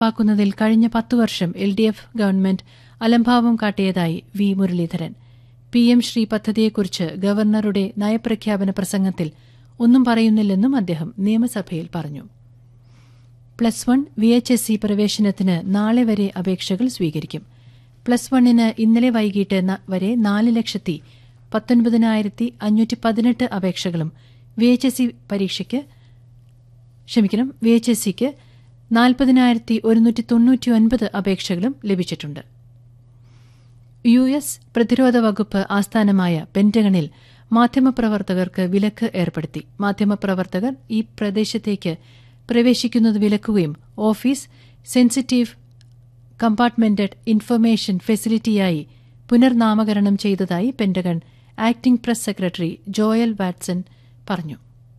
നടപ്പാക്കുന്നതിൽ കഴിഞ്ഞ പത്തു വർഷം എൽ ഡി എഫ് ഗവൺമെന്റ് അലംഭാവം കാട്ടിയതായി V Muraleedharan P M Shri പദ്ധതിയെക്കുറിച്ച് ഗവർണറുടെ നയപ്രഖ്യാപന പ്രസംഗത്തിൽ ഒന്നും പറയുന്നില്ലെന്നും അദ്ദേഹം നിയമസഭയിൽ പറഞ്ഞു plus one V H S C പ്രവേശനത്തിന് നാളെ വരെ അപേക്ഷകൾ സ്വീകരിക്കും പ്ലസ് വണ്ണിന് ഇന്നലെ വൈകിട്ട് ന- വരെ നാല് ലക്ഷത്തി പത്തൊൻപതിനായിരത്തി അഞ്ഞൂറ്റി പതിനെട്ട് അപേക്ഷകളും വി എച്ച് എസ് സി പരീക്ഷയ്ക്ക് ക്ഷമിക്കണം വി എച്ച് എസ് സിക്ക് നാൽപ്പതിനായിരത്തി ഒരുന്നൂറ്റി തൊണ്ണൂറ്റി ഒൻപത് അപേക്ഷകളും ലഭിച്ചിട്ടുണ്ട് യു എസ് പ്രതിരോധ വകുപ്പ് ആസ്ഥാനമായ പെന്റഗണിൽ മാധ്യമപ്രവർത്തകർക്ക് വിലക്ക് ഏർപ്പെടുത്തി മാധ്യമപ്രവർത്തകർ ഈ പ്രദേശത്തേക്ക് പ്രവേശിക്കുന്നത് വിലക്കുകയും ഓഫീസ് സെൻസിറ്റീവ് കമ്പാർട്ട്മെന്റഡ് ഇൻഫർമേഷൻ ഫെസിലിറ്റിയായി പുനർനാമകരണം ചെയ്തതായി Pentagon acting press secretary Joel Watson പറഞ്ഞു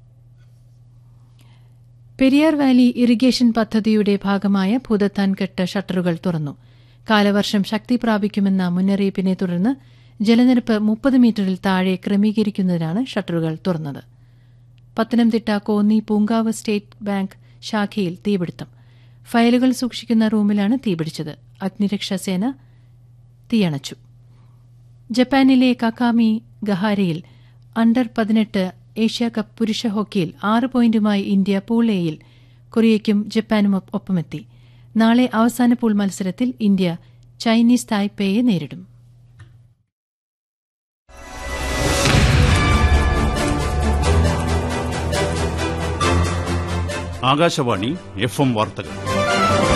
പെരിയാർ വാലി ഇറിഗേഷൻ പദ്ധതിയുടെ ഭാഗമായ ഭൂതത്താൻകെട്ട് ഷട്ടറുകൾ തുറന്നു കാലവർഷം ശക്തി പ്രാപിക്കുമെന്ന മുന്നറിയിപ്പിനെ തുടർന്ന് ജലനിരപ്പ് മുപ്പത് മീറ്ററിൽ താഴെ ക്രമീകരിക്കുന്നതിനാണ് ഷട്ടറുകൾ തുറന്നത് പത്തനംതിട്ട കോന്നി പൂങ്കാവ് സ്റ്റേറ്റ് ബാങ്ക് ശാഖയിൽ തീപിടുത്തം ഫയലുകൾ സൂക്ഷിക്കുന്ന റൂമിലാണ് തീപിടിച്ചത് അഗ്നിരക്ഷാസേന തീയണച്ചു ജപ്പാനിലെ കക്കാമി ഗഹാരയിൽ അണ്ടർ പതിനെട്ട് ഏഷ്യ കപ്പ് പുരുഷ ഹോക്കിയിൽ ആറ് പോയിന്റുമായി ഇന്ത്യ പൂൾ എയിൽ കൊറിയയ്ക്കും ജപ്പാനും ഒപ്പ- ഒപ്പമെത്തി നാളെ അവസാന പൂൾ മത്സരത്തിൽ ഇന്ത്യ ചൈനീസ് തായ്പേയെ നേരിടും ആകാശവാണി എഫ് എം വാർത്തകൾ